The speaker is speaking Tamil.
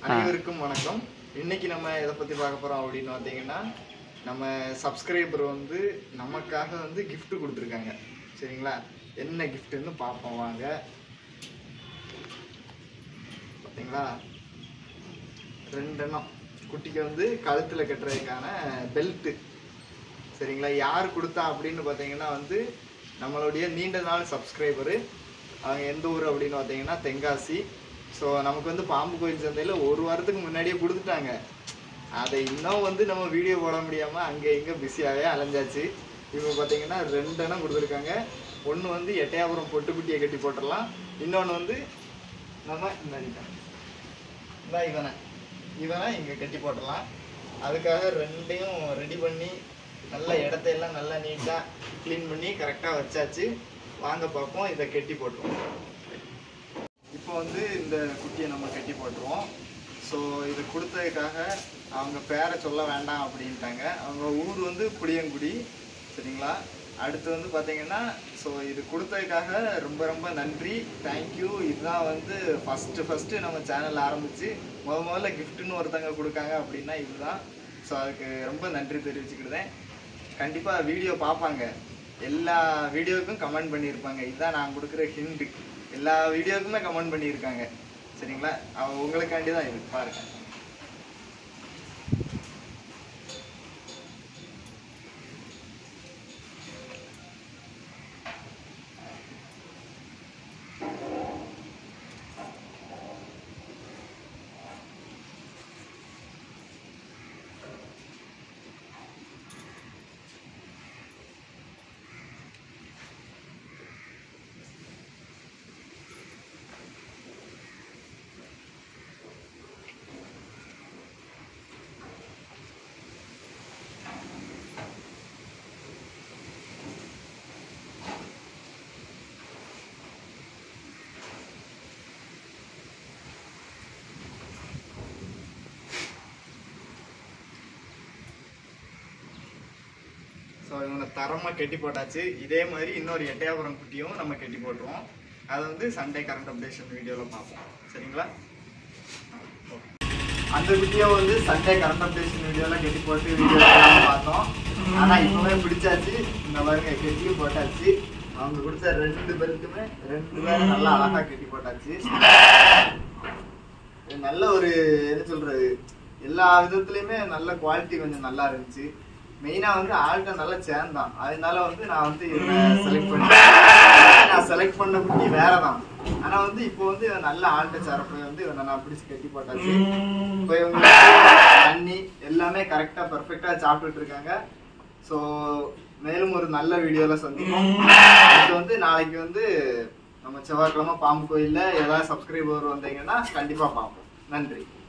அனைவருக்கும் வணக்கம் இன்னைக்கு நம்ம எதை பத்தி பார்க்க போறோம் அப்படின்னு பார்த்தீங்கன்னா நம்ம சப்ஸ்கிரைபர் வந்து நமக்காக வந்து gift கொடுத்துருக்காங்க சரிங்களா என்ன கிஃப்ட்னு பார்ப்போம் வாங்க பார்த்தீங்களா ரெண்டெண்ணம் குட்டிக்கு வந்து கழுத்தில் கட்டுறதுக்கான பெல்ட்டு சரிங்களா யார் கொடுத்தா அப்படின்னு பார்த்தீங்கன்னா வந்து நம்மளுடைய நீண்ட நாள் சப்ஸ்கிரைபரு அவங்க எந்த ஊர் அப்படின்னு பார்த்தீங்கன்னா தென்காசி ஸோ நமக்கு வந்து பாம்பு கோயில் சந்தையில் ஒரு வாரத்துக்கு முன்னாடியே கொடுத்துட்டாங்க அதை இன்னும் வந்து நம்ம வீடியோ போட முடியாமல் அங்கே இங்கே பிஸியாகவே அலைஞ்சாச்சு இப்போ பார்த்தீங்கன்னா ரெண்டு எண்ணம் கொடுத்துருக்காங்க ஒன்று வந்து எட்டையாபுரம் பொட்டுக்குட்டியை கட்டி போட்டுடலாம் இன்னொன்று வந்து நம்ம இந்த இந்த இவனை இவனை இங்கே கட்டி போட்டுடலாம் அதுக்காக ரெண்டையும் ரெடி பண்ணி நல்ல இடத்தையெல்லாம் நல்லா நீட்டாக க்ளீன் பண்ணி கரெக்டாக வச்சாச்சு வாங்க பார்ப்போம் இதை கட்டி போட்டுருவோம் இப்போ வந்து இந்த குட்டியை நம்ம கட்டி போட்டுருவோம் ஸோ இது கொடுத்ததுக்காக அவங்க பேரை சொல்ல வேண்டாம் அப்படின்ட்டாங்க அவங்க ஊர் வந்து புளியங்குடி சரிங்களா அடுத்து வந்து பார்த்தீங்கன்னா ஸோ இது கொடுத்ததுக்காக ரொம்ப ரொம்ப நன்றி தேங்க்யூ இதுதான் வந்து ஃபஸ்ட்டு ஃபஸ்ட்டு நம்ம சேனல் ஆரம்பித்து முத முதல்ல கிஃப்ட்டுன்னு ஒருத்தங்க கொடுக்காங்க அப்படின்னா இதுதான் ஸோ அதுக்கு ரொம்ப நன்றி தெரிவிச்சுக்கிட்டேன் கண்டிப்பாக வீடியோ பார்ப்பாங்க எல்லா வீடியோவுக்கும் கமெண்ட் பண்ணியிருப்பாங்க இதுதான் நான் கொடுக்குற ஹிண்ட் எல்லா வீடியோவுக்குமே கமெண்ட் பண்ணியிருக்காங்க சரிங்களா அவ உங்களுக்காண்டி தான் இது பாருங்க ஸோ இவனை தரமாக கட்டி போட்டாச்சு இதே மாதிரி இன்னொரு எட்டையாபுரம் குட்டியும் நம்ம கட்டி போட்டுருவோம் அதை வந்து சண்டே கரண்ட் அப்டேஷன் வீடியோவில் பார்ப்போம் சரிங்களா Okay. அந்த குட்டியை வந்து சண்டே கரண்ட் அப்டேஷன் வீடியோலாம் கட்டி போட்டு வீடியோ பார்த்தோம் ஆனால் இப்போவே பிடிச்சாச்சு இந்த பாருங்க கெட்டியும் போட்டாச்சு அவங்க கொடுத்த ரெண்டு பேருக்குமே ரெண்டு பேரும் நல்லா அழகா கட்டி போட்டாச்சு இது நல்ல ஒரு என்ன சொல்றது எல்லா விதத்துலயுமே நல்ல குவாலிட்டி கொஞ்சம் நல்லா இருந்துச்சு மெயினா வந்து ஆள்கிட்ட நல்லா சேர்ந்தான் அதனால வந்து நான் வந்து இவனை செலக்ட் பண்ணேன் நான் செலக்ட் பண்ண குட்டி வேற தான் ஆனா வந்து இப்போ வந்து இவன் நல்ல ஆள்கிட்ட சேரப்ப வந்து இவனை நான் பிடிச்சி கட்டி போட்டாச்சு இப்போ இவங்க தண்ணி எல்லாமே கரெக்டா பெர்ஃபெக்டா சாப்பிட்டுட்டு இருக்காங்க ஸோ மேலும் ஒரு நல்ல வீடியோல சந்திப்போம் இது வந்து நாளைக்கு வந்து நம்ம செவ்வாய்க்கிழமை பாம்பு கோயில்ல ஏதாவது சப்ஸ்கிரைபர் வந்தீங்கன்னா கண்டிப்பா பார்ப்போம் நன்றி